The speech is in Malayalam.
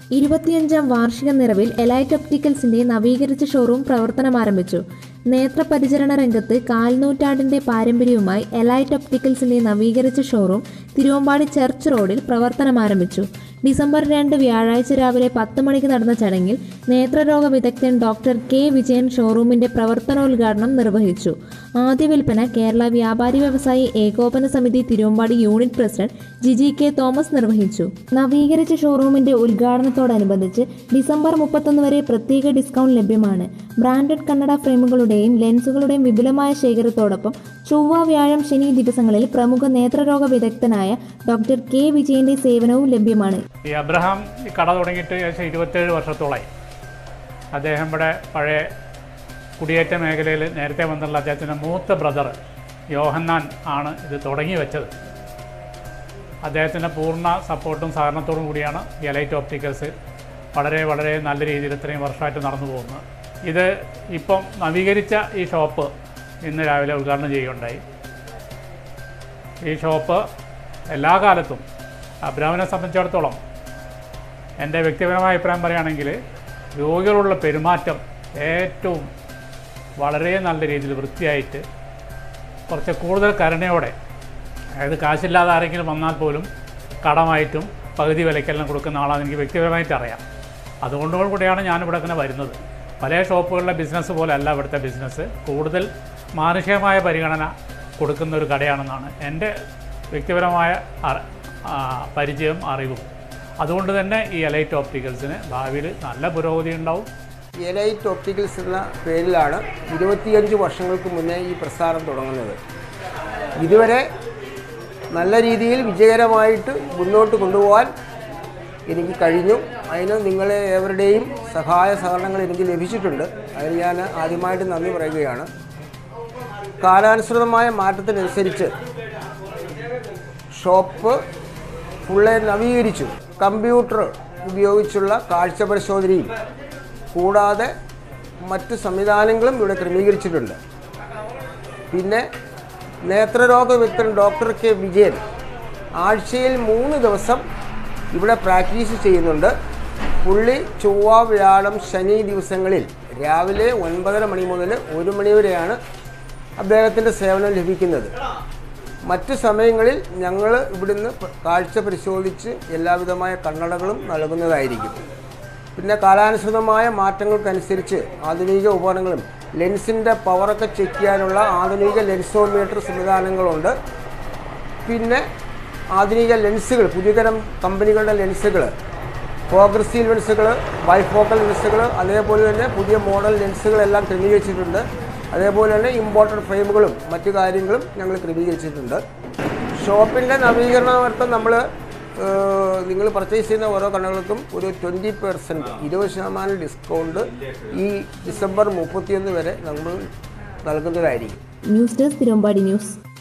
ഇരുപത്തിയഞ്ചാം വാർഷിക നിറവിൽ എലൈറ്റ് ഒപ്റ്റിക്കൽസിന്റെ നവീകരിച്ച ഷോറൂം പ്രവർത്തനം ആരംഭിച്ചു നേത്രപരിചരണ രംഗത്ത് കാൽനൂറ്റാണ്ടിന്റെ പാരമ്പര്യവുമായി എലൈറ്റ് ഒപ്റ്റിക്കൽസിന്റെ നവീകരിച്ച ഷോറൂം തിരുവമ്പാടി ചർച്ച് റോഡിൽ പ്രവർത്തനം ആരംഭിച്ചു ഡിസംബർ രണ്ട് വ്യാഴാഴ്ച രാവിലെ പത്ത് മണിക്ക് നടന്ന ചടങ്ങിൽ നേത്രരോഗ വിദഗ്ധൻ ഡോക്ടർ കെ വിജയൻ ഷോറൂമിന്റെ പ്രവർത്തനോദ്ഘാടനം നിർവഹിച്ചു ആദ്യ വിൽപ്പന കേരള വ്യാപാരി വ്യവസായി ഏകോപന സമിതി Thiruvambadi unit president Jiji K Thomas നിർവഹിച്ചു നവീകരിച്ച ഷോറൂമിന്റെ ഉദ്ഘാടനത്തോടനുബന്ധിച്ച് ഡിസംബർ മുപ്പത്തൊന്ന് വരെ പ്രത്യേക ഡിസ്കൗണ്ട് ലഭ്യമാണ് ബ്രാൻഡഡ് കണ്ണട ഫ്രെയിമുകളുടെയും ലെൻസുകളുടെയും വിപുലമായ ശേഖരത്തോടൊപ്പം ചൊവ്വ വ്യാഴം ശനി ദിവസങ്ങളിൽ പ്രമുഖ നേത്രരോഗ വിദഗ്ധനായ ഡോക്ടർ കെ വിജയന്റെ സേവനവും ലഭ്യമാണ് ഈ അബ്രഹാം ഈ കട തുടങ്ങിയിട്ട് ഏകദേശം ഇരുപത്തേഴ് വർഷത്തോളമായി അദ്ദേഹം ഇവിടെ പഴയ കുടിയേറ്റ മേഖലയിൽ നേരത്തെ വന്നുള്ള അദ്ദേഹത്തിൻ്റെ മൂത്ത ബ്രദർ യോഹന്നാൻ ആണ് ഇത് തുടങ്ങി വെച്ചത് അദ്ദേഹത്തിൻ്റെ പൂർണ്ണ സപ്പോർട്ടും സഹകരണത്തോടും കൂടിയാണ് ഈ എലൈറ്റ് ഓപ്റ്റിക്കൽസ് വളരെ വളരെ നല്ല രീതിയിൽ ഇത്രയും വർഷമായിട്ട് നടന്നു പോകുന്നത് ഇത് ഇപ്പം നവീകരിച്ച ഈ ഷോപ്പ് ഇന്ന് രാവിലെ ഉദ്ഘാടനം ചെയ്യുകയുണ്ടായി ഈ ഷോപ്പ് എല്ലാ കാലത്തും അബ്രാമിനെ സംബന്ധിച്ചിടത്തോളം എൻ്റെ വ്യക്തിപരമായ അഭിപ്രായം പറയുകയാണെങ്കിൽ രോഗികളുള്ള പെരുമാറ്റം ഏറ്റവും വളരെ നല്ല രീതിയിൽ വൃത്തിയായിട്ട് കുറച്ച് കൂടുതൽ കരുണയോടെ അതായത് കാശില്ലാതെ ആരെങ്കിലും വന്നാൽ പോലും കടമായിട്ടും പകുതി വിലയ്ക്കെല്ലാം കൊടുക്കുന്ന ആളാണ് എനിക്ക് വ്യക്തിപരമായിട്ട് അറിയാം അതുകൊണ്ട് കൂടിയാണ് ഞാനിവിടെ ഇങ്ങനെ വരുന്നത് പല ഷോപ്പുകളിലെ ബിസിനസ് പോലെ അല്ല ഇവിടുത്തെ ബിസിനസ് കൂടുതൽ മാനുഷികമായ പരിഗണന കൊടുക്കുന്ന ഒരു കടയാണെന്നാണ് എൻ്റെ വ്യക്തിപരമായ അറി- ആ, പരിചയം അറിവും അതുകൊണ്ട് തന്നെ ഈ എലൈറ്റ് ഓപ്റ്റിക്കൽസിന് ഭാവിയിൽ നല്ല പുരോഗതി ഉണ്ടാവും എലൈറ്റ് ഒപ്റ്റിക്കൽസ് എന്ന പേരിലാണ് ഇരുപത്തിയഞ്ച് വർഷങ്ങൾക്ക് മുന്നേ ഈ പ്രസ്ഥാനം തുടങ്ങുന്നത് ഇതുവരെ നല്ല രീതിയിൽ വിജയകരമായിട്ട് മുന്നോട്ട് കൊണ്ടുപോകാൻ എനിക്ക് കഴിഞ്ഞു അതിന് നിങ്ങളെ ഏവരുടെയും സഹായ സഹകരണങ്ങൾ എനിക്ക് ലഭിച്ചിട്ടുണ്ട് അതിന് ഞാൻ ആദ്യമായിട്ട് നന്ദി പറയുകയാണ് കാലാനുസൃതമായ മാറ്റത്തിനനുസരിച്ച് ഷോപ്പ് ഫുള്ളെ നവീകരിച്ചു കമ്പ്യൂട്ടർ ഉപയോഗിച്ചുള്ള കാഴ്ച പരിശോധനയും കൂടാതെ മറ്റ് സംവിധാനങ്ങളും ഇവിടെ ക്രമീകരിച്ചിട്ടുണ്ട് പിന്നെ നേത്രരോഗ വിദഗ്ധൻ ഡോക്ടർ കെ വിജയൻ ആഴ്ചയിൽ മൂന്ന് ദിവസം ഇവിടെ പ്രാക്ടീസ് ചെയ്യുന്നുണ്ട് പുള്ളി ചൊവ്വ വ്യാഴം ശനി ദിവസങ്ങളിൽ രാവിലെ ഒൻപതര മണി മുതൽ ഒരു മണി വരെയാണ് അദ്ദേഹത്തിൻ്റെ സേവനം ലഭിക്കുന്നത് മറ്റ് സമയങ്ങളിൽ ഞങ്ങൾ ഇവിടുന്ന് പ- കാഴ്ച പരിശോധിച്ച് എല്ലാവിധമായ കണ്ണടകളും നൽകുന്നതായിരിക്കും പിന്നെ കാലാനുസൃതമായ മാറ്റങ്ങൾക്കനുസരിച്ച് ആധുനിക ഉപകരണങ്ങളും ലെൻസിൻ്റെ പവറൊക്കെ ചെക്ക് ചെയ്യാനുള്ള ആധുനിക ലെൻസോമീറ്റർ സംവിധാനങ്ങളുണ്ട് പിന്നെ ആധുനിക ലെൻസുകൾ പുതിയ തരം കമ്പനികളുടെ ലെൻസുകൾ പ്രോഗ്രസീവ് ലെൻസുകൾ ബൈഫോക്കൽ ലെൻസുകൾ അതേപോലെ തന്നെ പുതിയ മോഡൽ ലെൻസുകളെല്ലാം ക്രമീകരിച്ചിട്ടുണ്ട് അതേപോലെ തന്നെ ഇമ്പോർട്ടഡ് ഫ്രെയിമുകളും മറ്റു കാര്യങ്ങളും ഞങ്ങൾ ക്രമീകരിച്ചിട്ടുണ്ട് ഷോപ്പിൻ്റെ നവീകരണാർത്ഥം നമ്മൾ നിങ്ങൾ പർച്ചേസ് ചെയ്യുന്ന ഓരോ കണ്ണുകൾക്കും ഒരു ട്വൻറ്റി പെർസെൻറ്റ് ഇരുപത് ശതമാനം ഡിസ്കൗണ്ട് ഈ ഡിസംബർ മുപ്പത്തിയൊന്ന് വരെ നമ്മൾ നൽകുന്നതായിരിക്കും ന്യൂസ് ഡെസ്ക് തിരുവമ്പാടി ന്യൂസ്